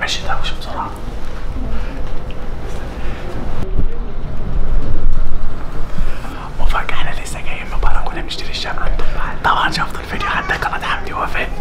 معلش دوش بسرعه مفاجأة احنا لسه جايين من بره كنا بنشتري الشمعة طبعا شفتوا الفيديو حتى قناة حمدي وفاء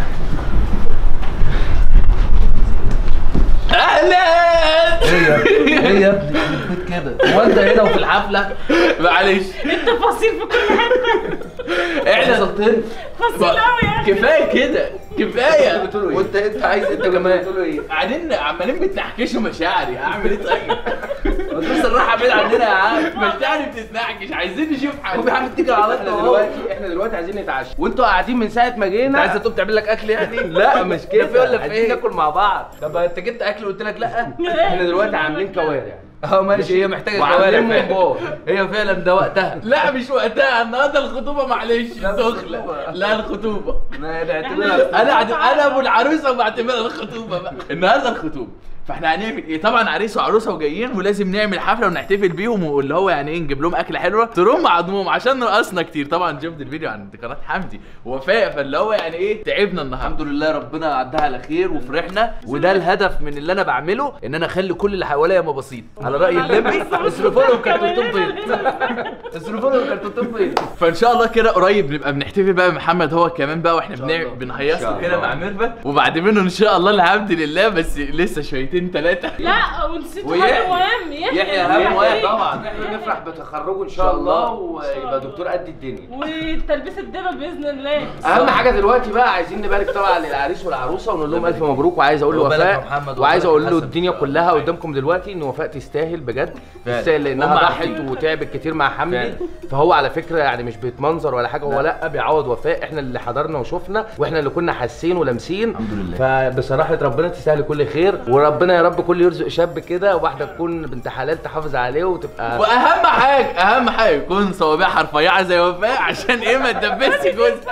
اهلا ايه يا ابني ايه يا ابني يخرب بيت كده هو انت هنا وفي الحفله معلش التفاصيل في كل حته احنا وصلتني تفاصيل قوي يا اخي كفايه كده كفايه بتقولوا ايه وانت انت عايز انت كمان بتقولوا ايه قاعدين عمالين بتنحكشوا مشاعري اعمل ايه طيب بس الراحه بعيد عننا يا عم مشاعري بتتنحكش عايزين نشوف حاجه هو يا عم اتكل على احنا دلوقتي احنا دلوقتي عايزين نتعشى وانتوا قاعدين من ساعه ما جينا انت عايز تقوم تعمل لك اكل يعني لا مش كده في ولا في ايه ناكل مع بعض طب انت جبت اكل وقلت لك لا احنا دلوقتي عاملين كوارع اه ماشي هي محتاجه كوارع ممبار هي فعلا ده وقتها لا مش وقتها النهارده الخطوبه معلش لا، مش دخله الخطوبة. لا الخطوبه نعتبرها انا عد- انا ابو العروسه وبعتبرها الخطوبه بقى النهارده الخطوبه فاحنا هنعمل ايه طبعا عريس وعروسه وجايين ولازم نعمل حفله ونحتفل بيهم واللي هو يعني ايه نجيب لهم اكله حلوه تروم عضمهم عشان نقصنا كتير طبعا شفت الفيديو عن قناه حمدي وفاء فاللي هو يعني ايه تعبنا النهارده الحمد لله ربنا عدها على خير وفرحنا وده الهدف من اللي انا بعمله ان انا اخلي كل اللي حواليا مبسيط على راي الليمبي اصرفوا لهم كرتونتين بيض اصرفوا لهم كرتونتين بيض فان شاء الله كده قريب نبقى بنحتفل بقى بمحمد هو كمان بقى واحنا شاء بنعمل الله. بنهيص إن شاء كده الله. مع ميرفت وبعد منه ان شاء الله الحمد لله بس لسه شويتين ثلاثه لا ونسيت حاجه ويحيى. مهم يحيى اهم واحد طبعا احنا نفرح بتخرجه ان شاء الله ويبقى دكتور قد الدنيا والتلبيس الدبل باذن الله اهم حاجه دلوقتي بقى عايزين نبارك طبعا للعريس والعروسه ونقول لهم الف مبروك وعايز اقول وبارك يا لوفاء محمد وعايز وبارك اقول له حسن. الدنيا كلها قدامكم دلوقتي ان وفاء تستاهل بجد فعلا. تستاهل لانها هم ضحت عارفين. وتعبت كتير مع حمدي فعلا. فهو على فكره يعني مش بيتمنظر ولا حاجه هو لا بيعوض وفاء احنا اللي حضرنا وشفنا واحنا اللي كنا حاسين ولامسين الحمد لله. فبصراحه ربنا تستاهل كل خير وربنا يا رب كل يرزق شاب كده واحده تكون بنت حلال تحافظ عليه وتبقى واهم حاجه اهم حاجه يكون صوابعها رفيعه زي وفاء عشان ايه ما تدبسش جوزها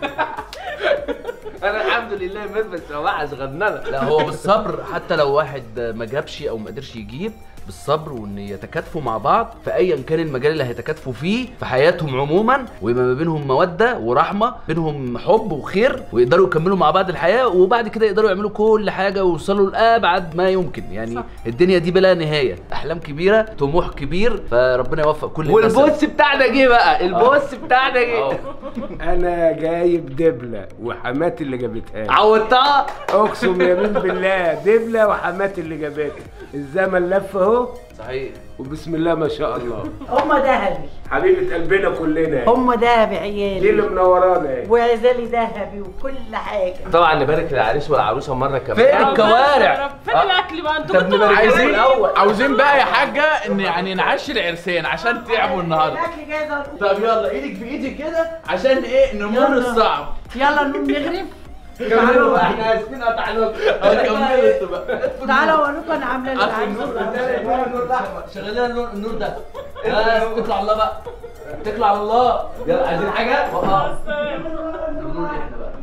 انا الحمد لله ميرفت سواعه صغننه لا هو بالصبر حتى لو واحد ما جابش او ما قدرش يجيب بالصبر وان يتكاتفوا مع بعض في ايا كان المجال اللي هيتكاتفوا فيه في حياتهم عموما ويبقى ما بينهم موده ورحمه بينهم حب وخير ويقدروا يكملوا مع بعض الحياه وبعد كده يقدروا يعملوا كل حاجه ويوصلوا لابعد ما يمكن يعني صح. الدنيا دي بلا نهايه احلام كبيره طموح كبير فربنا يوفق كل الناس والبوس بتاعنا جه بقى البوس بتاعنا أهو. جه انا جايب دبله وحماتي اللي جابتها لي عودتها اقسم يمين بالله دبله وحماتي اللي جابتها الزمن لف اهو صحيح وبسم الله ما شاء الله هم ذهبي حبيبه قلبنا كلنا هم ذهبي دي عيالي اللي منورانا اهي وعزالي ذهبي وكل حاجه طبعا نبارك للعريس والعروسه مره كمان فين آه، الكوارع؟ بس يا رب. فين آه. الاكل بقى انتوا طب كنتوا نبارك عايزين الأول. عاوزين بقى يا حاجه ان يعني نعشي العرسان عشان تعبوا النهارده الاكل جاهز أهو. طب يلا ايدك في ايدي كده عشان ايه نمر يلا. الصعب يلا نقوم نغرف كملوا بقى احنا اسفين قطعناكم كملوا انتوا بقى تعالوا اوريكم انا عامله اللي أطفي النور عايزه شغل لنا النور النور ده بس اتكل على الله بقى اتكل على الله يلا عايزين حاجه اه النور احنا بقى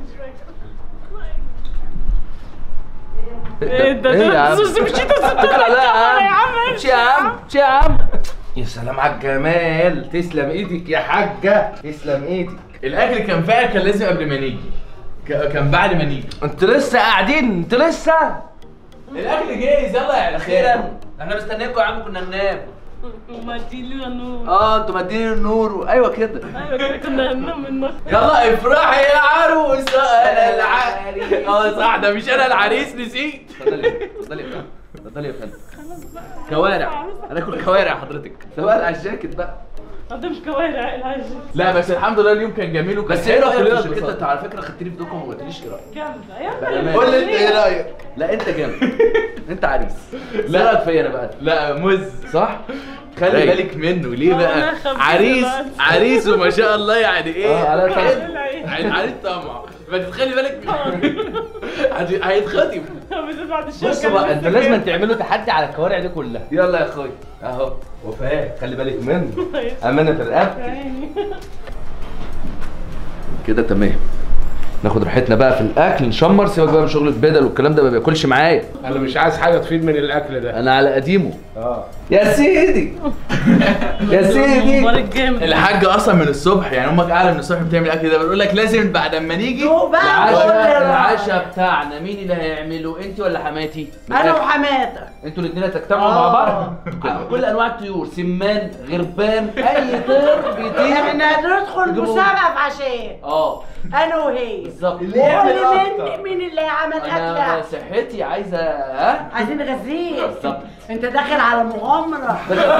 ايه ده إيه يا ده عم؟ سوسي مشيت اتكل على الله يا يا عم عم مش يا عم مش يا عم يا سلام على الجمال تسلم ايدك يا حاجه تسلم ايدك الاكل كان فعلا كان لازم قبل ما نيجي ك- كان بعد ما نيجي انتوا لسه قاعدين انتوا لسه الاكل جاهز يلا يا اخيرا احنا مستنيكم يا عم كنا ننام ما دي لي نور اه انتوا مديني النور و- ايوه كده ايوه كده كنا هننام النهارده يلا افرحي يا عروسه انا العريس اه صح ده مش انا العريس نسيت اتفضلي اتفضلي يا فندم اتفضلي يا فندم كوارع هناكل كوارع حضرتك سواء على الجاكيت بقى ده مش كوارع العجل لا بس الحمد لله اليوم كان جميل وكان بس ايه رايك كلنا في الجاكيت اتبسطنا. انت على فكره خدتني في دوكم وما قلتليش ايه رايك جامده يا بأمانة. قول لي انت ايه رايك لا انت جامد انت عريس لا. لا رايك فيا انا بقى لا مز صح خلي رايق. بالك منه ليه آه، بقى أنا خبيثة عريس بقى. عريس وما شاء الله يعني ايه آه، على حلو. طمع. عريس عريس طمع فتخلي بالك هت- هيتخطب بالذات بعد الشهر بصوا بقى انتوا لازم تعملوا تحدي على الكوارع دي كلها يلا يا اخويا اهو وفاء خلي بالك منه امانه في الرقبه عيني كده تمام ناخد راحتنا بقى في الاكل نشمر سيبك بقى من شغل البدل والكلام ده ما بياكلش معايا انا مش عايز حاجه تفيد من الاكل ده انا على قديمه اه يا سيدي يا سيدي مبارك جامد الحاج اصلا من الصبح يعني امك قاعده من الصبح بتعمل الاكل ده بتقول لك لازم بعد ما نيجي دوق بقى العشاء العشاء بتاعنا مين اللي هيعمله انت ولا حماتي انا وحماتك انتوا الاثنين هتجتمعوا مع آه. بعض كل انواع الطيور سمان غربان اي طير بيطير احنا هندخل تجيبوا- مسابقه في عشاء اه انا وهي بالظبط قول مين مين اللي عمل انا اكله صحتي عايزه ها عايزين نغذيك بالظبط انت داخل على مغامره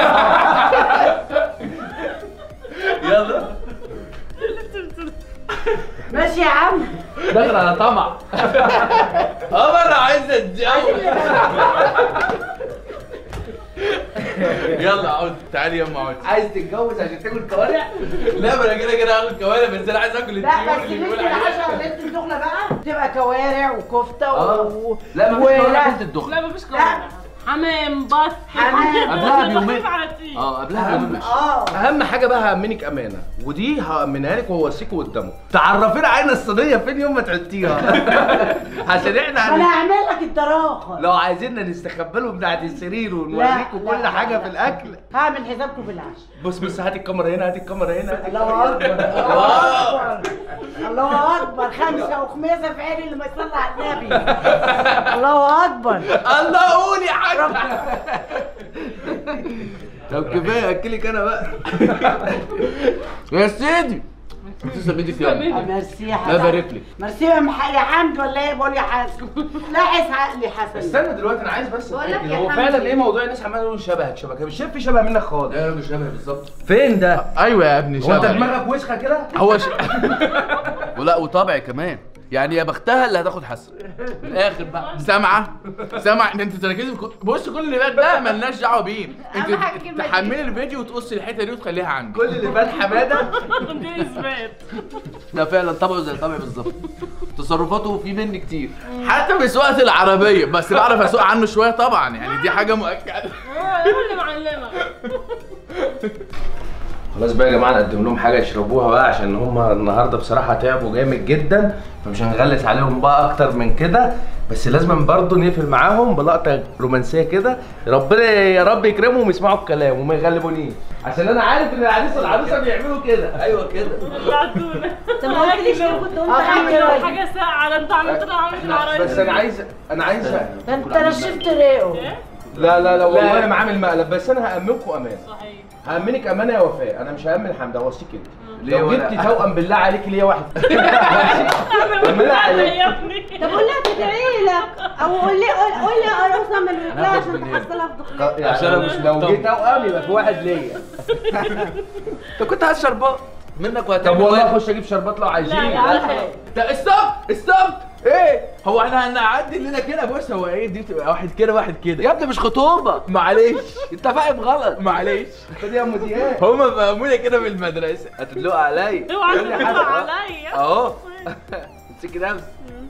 يلا ماشي يا عم داخل على طمع اه انا عايز اتجوز يلا عود تعالي يا ام عود عايز تتجوز عشان تاكل كوارع لا ما انا كده كده هاخد كوارع بس انا عايز اكل لا الطيور بس اللي ليله بيقول العشاء عليها ليله الدخله بقى تبقى كوارع وكفته اه و... لا مفيش كوارع ولا- بنت الدخل لا مفيش كوارع حمام بط حمام. قبلها بيومين. عادي اه قبلها بيومين ماشي اه اهم حاجه بقى هامنك امانه ودي هامنها لك وهوصيكوا قدامه تعرفينا عين الصينيه فين يوم ما تعديها عشان احنا انا هن... هعمل لك الطراخه لو عايزيننا نستخبى لهم تحت السرير ونوريكم لا، كل لا، حاجه لا. في الاكل هعمل حسابكم في العشاء بص بص هاتي الكاميرا هنا هاتي الكاميرا هنا هاتي الله اكبر الله اكبر الله اكبر خمسه وخميسه في عين اللي ما يصلي على النبي الله اكبر الله قول يا حاج طب كفايه اكلك انا بقى يا سيدي تسلم ايدك يا أمي. ميرسي يا لا حسن بارك لك ميرسي يا مح- يا حمد ولا ايه بقول يا حسن لاحظ عقلي حسن استنى دلوقتي انا عايز بس بقول لك أتأكد، يا هو حمدي. فعلا ايه موضوع الناس عماله تقول شبهك شبهك مش شايف في شبه منك خالص لا مش شبه بالظبط فين ده؟ ايوه يا ابني هو انت شبه. دماغك وسخه كده؟ هو ش... ولا وطبعي كمان يعني يا بختها اللي هتاخد حسن من الاخر بقى سامعه سامعه انت تركزي في كل- بص كل اللي فات ده ملناش دعوه بيه انت أهم حاجة الكلمة دي. تحملي الفيديو وتقصي الحته دي وتخليها عندك كل اللي فات حماده دي اثبات ده فعلا طبعه زي طبعي بالظبط تصرفاته في مني كتير حتى في سواقه العربيه بس بعرف اسوق عنه شويه طبعا يعني دي حاجه مؤكده اه اللي معلمه خلاص بقى يا جماعه نقدم لهم حاجه يشربوها بقى عشان هم النهارده بصراحه تعبوا جامد جدا فمش هنغلس عليهم بقى اكتر من كده بس لازم برضه نقفل معاهم بلقطه رومانسيه كده ربنا يا رب يكرمهم ويسمعوا الكلام وما يغلبونيش عشان انا عارف ان العريس والعروسه بيعملوا كده ايوه كده طلعتونا طب ما قلتليش ليه كنت قلت آه، اعمل حاجة- واجب حاجه ساعه ده انت عملت لها عملت العرايس بس انا عايز انا عايز ده انت نشفت ريقه لا لا لا والله ما عامل مقلب بس انا هامنكم امان صحيح هامنك امانه يا وفاء انا مش هامن حمد اوصيك انت ليه لو ولا- جبتي توأم بالله عليك ليا واحد أمانة عليك. يا ابني طب قول لها تدعي لك او قول لي قول قول لي عروسه من الرجاله هاخد عشان من هنا. تحصلها في دخلتك عشان انا مش لو جه توأم يبقى في واحد ليا انت كنت عايز شربات منك طب وهتعمل والله واجب. اخش اجيب شربات لو عايزين لا يا عم ده ستوب ستوب ايه هو احنا هنعدي الليله كده بص هو ايه دي بتبقى واحد كده واحد كده يا ابني مش خطوبه معلش انت فاهم غلط معلش خد يا ام دياب هما فهمونا كده في المدرسه هتدلق عليا اوعى قول لي تطلع حاجة. عليا اهو امسكي نفسك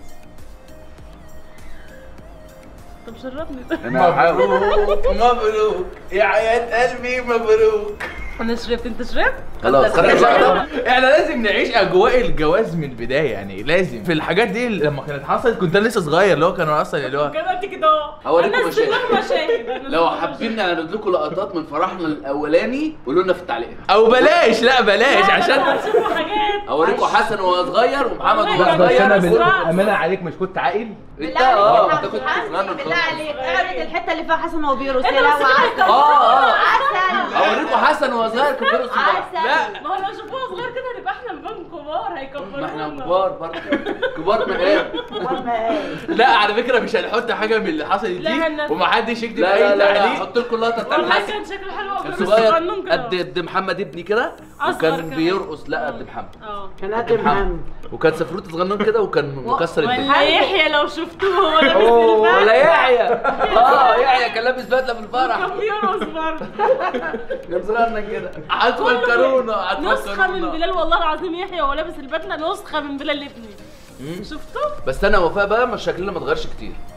طب شربني انا هحاول مبروك مبروك يا عيال قلبي مبروك انا شربت انت شربت؟ خلاص خلاص احنا لازم نعيش اجواء الجواز من البدايه يعني لازم في الحاجات دي لما كانت حصلت كنت انا لسه صغير اللي هو كانوا اصلا اللي هو كده انت كده اهو هوريكم أنا مشاهد. لهم مشاهد أنا لو لهم حابين نعرض لكم لقطات من فرحنا الاولاني قولوا لنا في التعليقات او بلاش لا بلاش لا، عشان لا، هتشوفوا حاجات اوريكم حسن وهو صغير ومحمد والله وهو لا، بس صغير انا بس بال- لا. امانه عليك مش كنت عاقل انت بالله اه عليك انت يا كنت حسن، صغير بالله خالص. عليك اعرض الحته اللي فيها حسن وهو بيرقص إيه ده، لها بس وعسل اه اه عسل اوريكم حسن وهو صغير كان بيرقص مع بعض. عسل ما هو لو شافوها صغير كده هنبقى احنا نبان كبار هيكبرونا ما احنا كبار برضه كبار مقام لا على فكره مش هنحط حاجه من اللي حصلت لا، دي الناس- ومحدش يكتب لا اي لا لا, لا. تعليق حط لكم لقطه بتاع والله حسن كان شكله حلو كان بس صغير صغنون كده. قد قد محمد ابني كده أصغر وكان كمان. بيرقص لا قد محمد اه كان قد محمد وكان سفروت صغنون كده وكان مكسر الدنيا ولا يحيى لو شفتوه هو لابس ولا البدله يحيى اه يحيى كان لابس بدله في الفرح كان بيرقص برضه كان صغيرنا كده هتفكرونا نسخه من هتفكرونا بلال والله العظيم يحيى وهو لابس البدله نسخه من بلال ابني شفتوا؟ بس انا وفاء بقى مش شكلنا ما اتغيرش كتير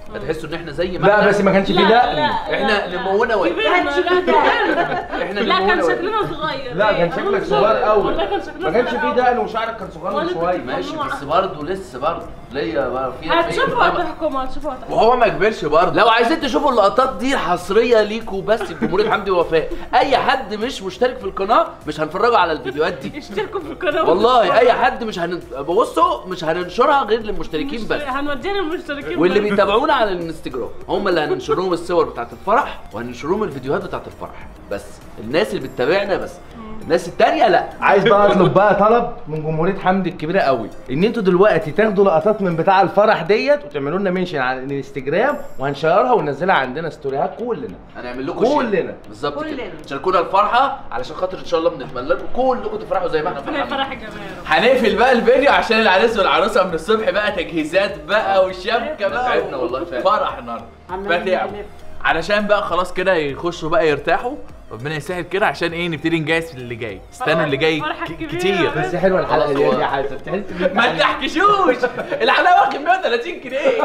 هتحسوا ان احنا زي ما لا احنا بس ما كانش فيه لا دقن لا احنا نمونا واقف كبرنا لا كبرنا احنا لا كان نمونا واقف شكلنا صغير لا كان إيه، شكلك أنا صغير قوي والله كان شكلنا ما كانش صغير فيه أوي. دقن وشعرك كان صغير وأنا كنت شويه ماشي ممنوعة. بس برضه لسه برضه ليا بقى في هتشوفوا هتحكموا هتشوفوا هتحكموا وهو ما كبرش برضه لو عايزين تشوفوا اللقطات دي حصريه ليكوا بس في جمهوريه حمدي ووفاء اي حد مش مشترك في القناه مش هنفرجه على الفيديوهات دي اشتركوا في القناه والله اي حد مش هن... بصوا مش هننشرها غير للمشتركين بس هنودينا المشتركين واللي بس. بيتابعونا على الانستجرام هم اللي هننشر لهم الصور بتاعت الفرح وهننشر لهم الفيديوهات بتاعت الفرح بس الناس اللي بتتابعنا بس الناس التانية لا عايز بقى اطلب بقى طلب من جمهوريه حمدي الكبيره قوي ان انتوا دلوقتي تاخدوا لقطات من بتاع الفرح ديت وتعملوا لنا منشن على الانستجرام وهنشيرها وننزلها عندنا ستوريات كلنا هنعمل لكم كلنا. شير. بالظبط كده كلنا. شاركونا الفرحه علشان خاطر ان شاء الله بنتمنى لكم كلكم تفرحوا زي ما احنا ربنا فرحانين يفرح الجميع هنقفل بقى الفيديو عشان العريس والعروسه من الصبح بقى تجهيزات بقى والشبكه بقى تعبنا والله فعلا. فرح النهارده عمالين فتعب نلف. علشان بقى خلاص كده يخشوا بقى يرتاحوا ربنا يسهل كده عشان ايه نبتدي نجهز في اللي جاي استنوا اللي جاي فرحة ك- كبيرة. كتير بس حلوه الحلقه خلاص دي هو- يا حسن تحس ان ما تحكشوش العلاوه واخد 130 جنيه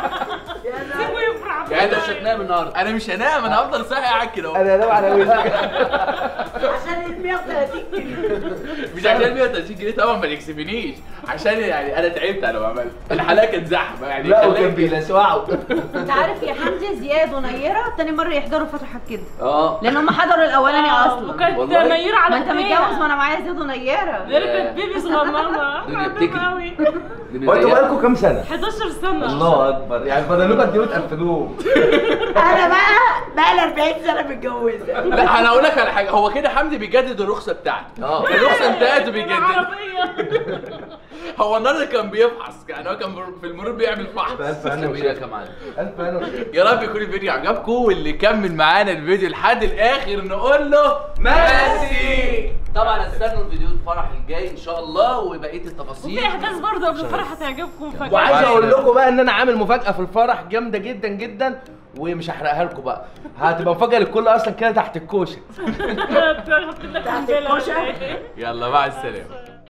سيبوا يفرح يعني انت مش هتنام النهارده انا مش هنام انا هفضل صاحي قاعد كده اهو. انا انام على وشك عشان ال 130 جنيه مش عشان 130 جنيه طبعا ما يكسبنيش عشان يعني انا تعبت انا بعمل الحلقه كانت زحمه يعني لا خلاني- وكان بيلسوعوا انت عارف يا حمدي زياد ونيره تاني مره يحضروا فرحك كده اه لان هم حضروا الاولاني اصلا وكانت والله. نيرة على ما انت إيديها. متجوز ما انا معايا زياد ونيره غير كانت بيبي صغننه الدنيا حبيبة بتجري. قوي هو انتوا بقالكم كام سنه؟ 11 سنه الله اكبر يعني فضلوا قد ايه وتقفلوه انا بقى بقى لي 40 سنه متجوزه لا انا اقول لك على حاجه هو كده حمدي بيجدد الرخصه بتاعته اه الرخصه انتهت وبيجدد العربيه هو النهارده كان بيفحص يعني هو كان في المرور بيعمل فحص الف انا جميل يا وشك كمان الف انا وشك يا رب يكون الفيديو عجبكم واللي كمل معانا الفيديو لحد الاخر نقول له ميرسي طبعا استنوا الفيديو الفرح الجاي ان شاء الله وبقيه وفي التفاصيل احداث برضه قبل الفرح هتعجبكم فجاه وعايز اقول لكم بقى ان انا عامل مفاجاه في الفرح جامده جدا جدا ومش هحرقها لكم بقى هتبقى مفاجاه للكل اصلا كده تحت الكوشه هحط لك تحت قنبلة. الكوشة. يلا مع السلامه